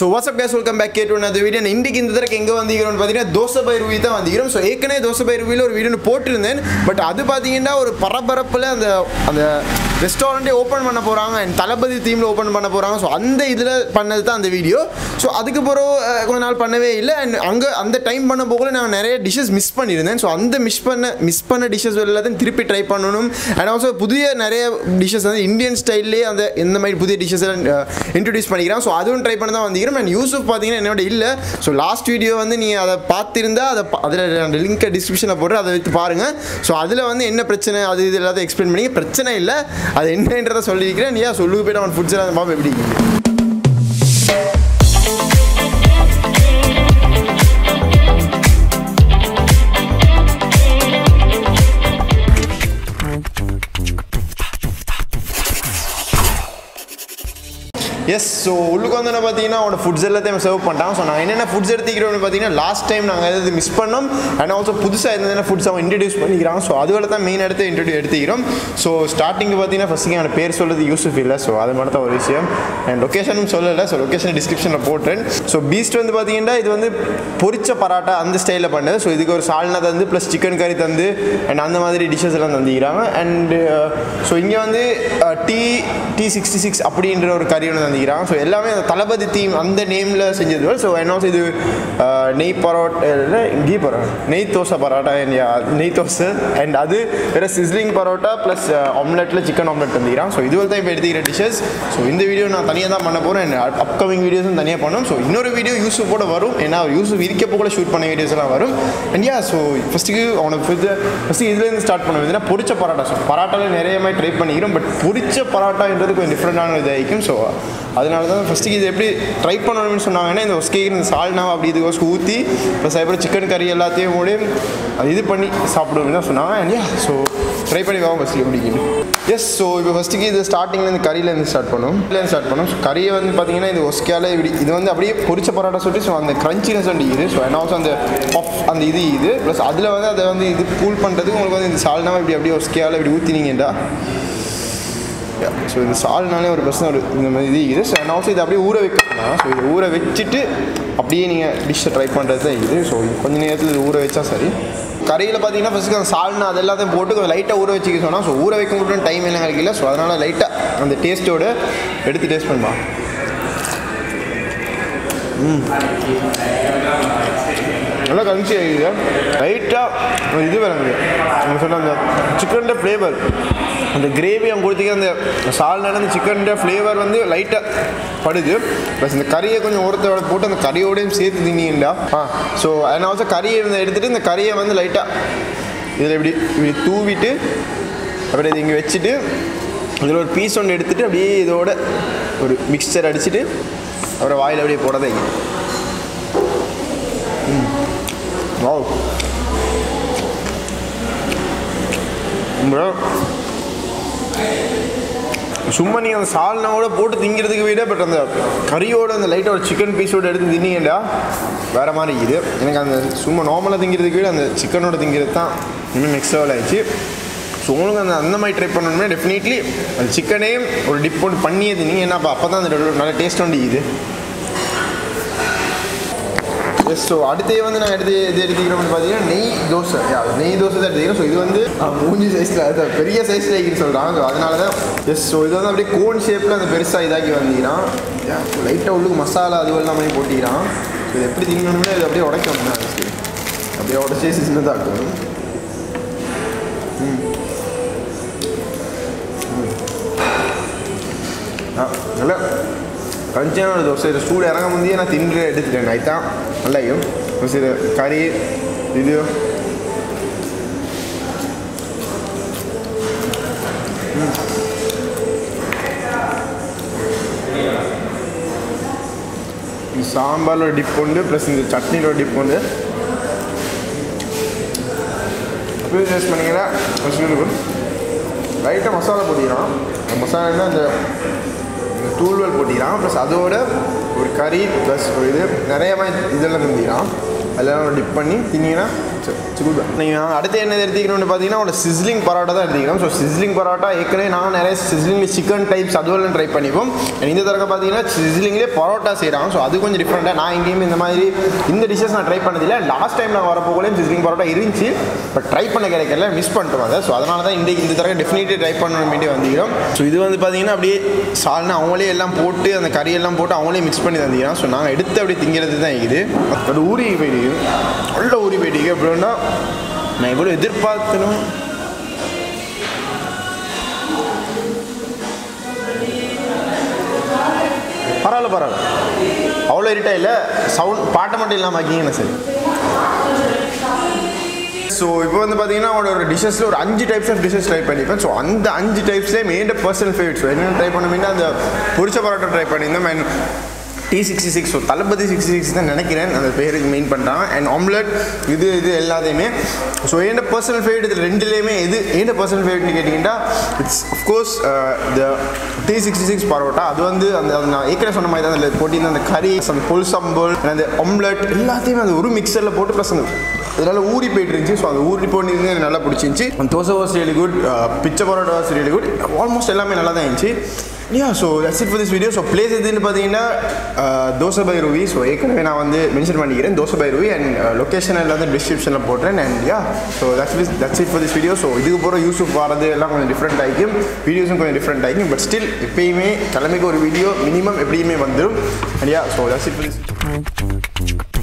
So WhatsApp guys welcome back கேட்டு அந்த video இன்றைக்கி இந்த தடவை எங்கே வந்திக்கிறோம்னு பார்த்தீங்கன்னா தோசை பை ரூவி தான் வந்திக்கிறோம் ஸோ ஏற்கனவே தோசை பை ரூவியில் ஒரு வீடியோ போட்டிருந்தேன் பட் அது பார்த்தீங்கன்னா ஒரு பரபரப்பில் அந்த அந்த ரெஸ்டாரண்ட்டே ஓப்பன் பண்ண போகிறாங்க அண்ட் தளபதி தீமில் ஓப்பன் பண்ண போகிறாங்க ஸோ அந்த இதில் பண்ணது தான் அந்த வீடியோ ஸோ அதுக்கு பிறகு அஹ், கொஞ்ச நாள் பண்ணவே இல்லை அண்ட் அங்கே அந்த டைம் பண்ண போகல நான் நிறைய டிஷ்ஷஸ் மிஸ் பண்ணியிருந்தேன் ஸோ அந்த மிஸ் பண்ண மிஸ் பண்ண டிஷ்ஷஸ் எல்லாத்தையும் திருப்பி ட்ரை பண்ணணும் அண்ட் ஆல்சோ புதிய நிறைய டிஷ்ஷஸ் வந்து இந்தியன் ஸ்டைல்லே அந்த இந்த மாதிரி புதிய டிஷ்ஷஸ் எல்லாம் இன்ட்ரடியூஸ் பண்ணிக்கிறேன் ஸோ அதுவும் ட்ரை பண்ண தான் வந்திக்கிறேன் அண்ட் யூசுப் பார்த்தீங்கன்னா என்னோட இல்லை ஸோ லாஸ்ட் வீடியோ வந்து நீங்கள் அதை பார்த்திருந்தா அதை அதில் அந்த லிங்க்கை டிஸ்கிரிப்ஷனில் போட்டு அதை வைத்து பாருங்கள் ஸோ அதில் வந்து என்ன பிரச்சனை அது இது எல்லாத்தையும் எக்ஸ்பிளைன் பண்ணி பிரச்சனை இல்லை அது என்னன்றதை சொல்லியிருக்கிறேன் நீ சொல்லுக்கு போய்ட்டு அவன் ஃபுட்ஸ் எல்லாம் பாப்பா எப்படி இருக்குது. எஸ் ஸோ உள்ளுக்கு வந்து என்ன பார்த்தீங்கன்னா அவனோட ஃபுட்ஸ் எல்லாத்தையும் சர்வ் பண்ணிட்டான் ஸோ நான் என்னென்ன ஃபுட்ஸ் எடுத்துக்கிறோம்னு பார்த்தீங்கன்னா லாஸ்ட் டைம் நாங்கள் எதாவது மிஸ் பண்ணோம் அண்ட் ஆல்சோ புதுசாக என்னென்ன ஃபுட்ஸ் அவன் இன்ட்ரடியூஸ் பண்ணிக்கிறான் ஸோ அதுவரை தான் மெயின் எடுத்து இன்ட்ரடியூ எடுத்துக்கிறோம் ஸோ ஸ்டார்டிங் பார்த்தீங்கன்னா ஃபஸ்ட்டுக்கு அவன் பேர் சொல்றது யூசுஃப் இல்லை ஸோ அது மட்டும் தான் ஒரு விஷயம் அண்ட் லொக்கேஷனும் சொல்லலை ஸோ லொக்கேஷன் டிஸ்கிரிப்ஷனில் போட்டேன் ஸோ பீஸ்ட் வந்து பார்த்தீங்கன்னா இது வந்து பொரிச்ச பராட்டா அந்த ஸ்டைலில் பண்ணது ஸோ இதுக்கு ஒரு சால்னா தந்து ப்ளஸ் சிக்கன் கறி தந்து அண்ட் அந்த மாதிரி டிஷ்ஷஸ் எல்லாம் தந்திக்கிறாங்க அண்ட் ஸோ இங்கே வந்து டி டி சிக்ஸ்டி சிக்ஸ் அப்படின்ற ஒரு கறி ஒன்று தந்திக்கிறாங்க ஸோ எல்லாமே அந்த தளபதி தீம் அந்த நேமில் செஞ்சது ஸோ என்ன இது அஹ், நெய் பரோட்டா இல்லை கீ பரோட்டா நெய் தோசை பரோட்டா and yeah, நெய் தோசை அண்ட் அது வேறு சிஸ்லிங் பரோட்டா ப்ளஸ் ஆம்லெட்டில் சிக்கன் ஆம்லெட் தந்திக்கிறான் ஸோ இதுவரை தான் இப்போ எடுத்துக்கிற டிஷ்ஷஸ் ஸோ இந்த வீடியோ நான் தனியாக தான் பண்ண போகிறேன் அப்கமிங் வீடியோஸும் தனியாக பண்ணணும் ஸோ இன்னொரு வீடியோ யூசுஃபோட வரும் ஏன்னா யூசுஃப் இருக்கப்போ கூட ஷூட் பண்ண வீடியோஸ் எல்லாம் வரும் அண்ட் யா ஸோ ஃபஸ்ட்டுக்கு அவனுக்கு ஃபஸ்ட்டு இதுலேருந்து ஸ்டார்ட் பண்ண வேண்டியதுன்னா பொரிச்ச பரோட்டா ஸோ பரோட்டாவில் நிறைய மாதிரி ட்ரை பண்ணிக்கிறோம் பட் பொரிச்ச பரோட்டான்றது கொஞ்சம் டிஃப்ரெண்டான இதாகிக்கும் ஸோ அதனால தான் ஃபஸ்ட்டுக்கு இது எப்படி ட்ரை பண்ணணும்னு சொன்னாங்கன்னா இந்த ஒஸ்கேக்கு இந்த சால்னா அப்படி இது ஊற்றி ப்ளஸ் அதுக்கப்புறம் சிக்கன் கறி எல்லாத்தையும் கூட அது இது பண்ணி சாப்பிடுவோம்னு தான் சொன்னாங்க அண்ட் யா ஸோ ட்ரை பண்ணி வாங்க ஃபஸ்ட்டு எப்படின்னு எஸ் ஸோ இப்போ ஃபஸ்ட்டுக்கு இது ஸ்டார்டிங்லேருந்து கறியிலேருந்து ஸ்டார்ட் பண்ணும் இதுலேருந்து ஸ்டார்ட் பண்ணும் ஸோ கறியை வந்து பார்த்தீங்கன்னா இது ஒஸ்கியால இப்படி இது வந்து அப்படியே பொரிச்ச பரோட்டா சொல்லிட்டு ஸோ அந்த க்ரன்ச்சினஸ் வந்து இது ஸோ அண்ட் ஆல்சோ அந்த பஃப் அந்த இது இது ப்ளஸ் அதில் வந்து அதை வந்து இது கூல் பண்ணுறதுக்கு உங்களுக்கு வந்து இந்த சால்னாவை இப்படி அப்படியே ஒஸ்கியால இப்படி ஊற்றினீங்கடா ஸோ இந்த சால்னாலே ஒரு பிரச்சனை ஒரு இந்த மாதிரி இது இது ஸோ அண்ட் ஆல்சோ இதை அப்படியே ஊற வைக்கணும் ஸோ இதை ஊற வச்சுட்டு அப்படியே நீங்கள் டிஷ்ஷை ட்ரை பண்ணுறது தான் இது ஸோ கொஞ்ச நேரத்தில் இது ஊற வச்சா சரி கறியில் பார்த்தீங்கன்னா ஃபஸ்ட்டு அந்த சால்னா அது எல்லாத்தையும் போட்டு கொஞ்சம் லைட்டாக ஊற வச்சுக்க சொன்னால் ஸோ ஊற வைக்க மட்டும் டைம் என்ன கிடைக்கல ஸோ அதனால் லைட்டாக அந்த டேஸ்ட்டோடு எடுத்து டேஸ்ட் பண்ணுவா நல்லா கன்சி ஆகிது லைட்டாக இது வருது நம்ம சொன்ன அந்த சிக்கனோட ஃப்ளேவர் அந்த கிரேவி அவங்க கொடுத்தீங்க அந்த சால்னால அந்த சிக்கனோட ஃப்ளேவர் வந்து லைட்டாக படுது ப்ளஸ் இந்த கறியை கொஞ்சம் ஒருத்தோட போட்டு அந்த கறியோடையும் சேர்த்து தின்னீங்கடா ஆ ஸோ அதனால் ஆல்சோ கறியை இருந்து எடுத்துகிட்டு இந்த கறியை வந்து லைட்டாக இதில் இப்படி இப்படி தூவிட்டு அப்புறம் இது இங்கே வச்சுட்டு இதில் ஒரு பீஸ் ஒன்று எடுத்துகிட்டு அப்படியே இதோட ஒரு மிக்சர் அடிச்சுட்டு அப்புறம் வாயில் அப்படியே போடதை வாவ் ப்ரோ சும்மா நீங்கள் அந்த சால்னாவோட போட்டு திங்கிறதுக்கு விட பட் அந்த கறியோட அந்த லைட்டாக ஒரு சிக்கன் பீஸோட எடுத்து தின்னீங்கடா வேறு மாதிரி இது எனக்கு அந்த சும்மா நார்மலாக திங்கிறதுக்கு விட அந்த சிக்கனோட திங்கிறது தான் இன்னும் நெக்ஸ்ட் லெவல் ஆயிடுச்சு ஸோ உங்களுக்கு அந்த அந்த மாதிரி ட்ரை பண்ணணும்னா டெஃபினெட்லி அந்த சிக்கனையும் ஒரு டிப் ஒன்று பண்ணியே தின்னீங்க ஏன்னா அப்போ அப்போ தான் அந்த நல்ல டேஸ்ட் ஒன்று இது எஸ் ஸோ அடுத்தே வந்து நான் எடுத்து இது எடுத்துக்கிறோம்னு பார்த்தீங்கன்னா நெய் தோசை Yeah, நெய் தோசை தான் எடுத்துக்கிறோம் ஸோ இது வந்து அஹ், மூஞ்சி சைஸில் அது பெரிய சைஸில் வைக்கின்னு சொல்கிறாங்க ஸோ அதனால தான் எஸ் ஸோ இது வந்து அப்படியே கோன் ஷேப்பில் அந்த பெருசாக இதாக்கி வந்திக்கிறான் லைட்டாக உள்ளுக்கு மசாலா அது எல்லாம் பண்ணி போட்டிக்கிறான் ஸோ இது எப்படி திங்கணும்னா இது அப்படியே உடைக்கணும் தான் அப்படியே உடச்சே சின்னதாக்கணும் ம் ம். ஆ நல்லா கஞ்சியான ஒரு தோசை இது சூடு இறங்க முந்தையே நான் தின்று எடுத்துட்டேன் நைட்டான் நல்லாயும் இது கறி இது ம். இந்த சாம்பாரில் டிப் உண்டு ப்ளஸ் இந்த சட்னியில் டிப் உண்டு அப்படியே டேஸ்ட் பண்ணிங்கன்னா இருக்கும் லைட்டாக மசாலா போட்டிக்கிறான் அந்த மசாலா அந்த இந்த தூள்வல் போட்டிக்கிறான் ப்ளஸ் அதோட ஒரு கறி ப்ளஸ் ஒரு இது நிறைய மாதிரி இதெல்லாம் தந்திக்கிறான் அதெல்லாம் டிப் பண்ணி திங்கிங்கன்னா குட் நீங்கள் அடுத்து என்ன எடுத்துக்கணும்னு பார்த்தீங்கன்னா உங்களோட சிஸ்லிங் பரோட்டா தான் எடுத்துக்கணும் ஸோ சிஸ்லிங் பரோட்டா ஏற்கனவே நான் நிறைய சிஸ்லிங் சிக்கன் டைப்ஸ் அதுவெல்லாம் ட்ரை பண்ணிப்போம் And இந்த தடவை பார்த்தீங்கன்னா சிஸ்லிங்லேயே பரோட்டா செய்கிறாங்க ஸோ அது கொஞ்சம் டிஃப்ரெண்ட்டாக நான் எங்கேயுமே இந்த மாதிரி இந்த டிஷ்ஷஸ் நான் ட்ரை பண்ணதில்லை லாஸ்ட் டைம் நான் வரப்போ கூட சிஸ்லிங் பரோட்டா இருந்துச்சு பட் ட்ரை பண்ண கிடைக்கல மிஸ் பண்ணிட்டோம் அதை ஸோ அதனால தான் இன்றைக்கு இந்த தடவை டெஃபினெட்லி ட்ரை பண்ணணும் வேண்டி வந்துக்கிறோம் ஸோ இது வந்து பார்த்தீங்கன்னா அப்படியே சால்னா அவங்களே எல்லாம் போட்டு அந்த கறி எல்லாம் போட்டு அவங்களே மிக்ஸ் பண்ணி தந்திக்கிறோம் ஸோ நாங்கள் எடுத்து அப்படியே திங்கிறது தான் இது அது ஊறி போயிடுது நல்ல ஊறி போயிடுது அப்படின்னா நான் இவ்வளோ எதிர்பார்த்தனும் பரவாயில்ல பரவாயில்ல அவ்வளோ இருட்டா இல்லை சவுண்ட் பாட்டை மட்டும் இல்லாமல் ஆக்கிங்கன்னா சரி ஸோ இப்போ வந்து பார்த்தீங்கன்னா அவனோட ஒரு டிஷ்ஷஸில் ஒரு அஞ்சு டைப்ஸ் ஆஃப் டிஷ்ஷஸ் ட்ரை பண்ணிப்பேன் ஸோ அந்த அஞ்சு டைப்ஸ்லேயே மெயின் பர்சனல் ஃபேவரட் ஸோ என்னென்ன ட்ரை பண்ணுவீங்கன்னா அந்த பொரிச்ச பரோட்டா ட்ரை பண்ணியிருந்தோம் and T sixty six so Thalapathy sixty six தான் நினைக்கிறேன் அந்த பேருக்கு மெயின் பண்ணுறாங்க அண்ட் ஆம்லெட் இது இது எல்லாத்தையுமே ஸோ என்னோட பர்சனல் ஃபேவரட் இது ரெண்டுலேயுமே எது என்னோட பர்சனல் ஃபேவரட்னு கேட்டிங்கன்னா it's of course the T sixty six parotta அது வந்து அந்த அது நான் ஏற்கனவே சொன்ன மாதிரி தான் அதில் போட்டிருந்த அந்த கறி அந்த புல் சம்பல் அந்த ஆம்லெட் எல்லாத்தையுமே அந்த ஒரு மிக்சரில் போட்டு ப்ளஸ் அந்த இதனால ஊறி போயிட்டு இருந்துச்சு ஸோ அந்த ஊறி போனது எனக்கு நல்லா பிடிச்சிருந்துச்சி தோசை வாஸ் ரியலி குட் பிச்சை parotta was really good almost எல்லாமே நல்லா தான் இருந்துச்சு yeah so that's it for this video so place எதுன்னு பார்த்தீங்கன்னா தோசை பை ரூவி ஸோ ஏற்கனவே நான் வந்து மென்ஷன் பண்ணிக்கிறேன் Dosai by Ruwi and location எல்லாம் டிஸ்கிரிப்ஷனில் போடுறேன் and yeah so that's that's it for this video so இதுக்கு போகிற யூஸுக்கு வரது எல்லாம் கொஞ்சம் டிஃப்ரெண்ட் ஆகிக்கும் வீடியோஸும் கொஞ்சம் டிஃப்ரெண்ட் ஆகிக்கும் பட் ஸ்டில் எப்பயுமே கிழமைக்கு ஒரு வீடியோ மினிமம் எப்படியுமே வந்துடும் and yeah so that's it for this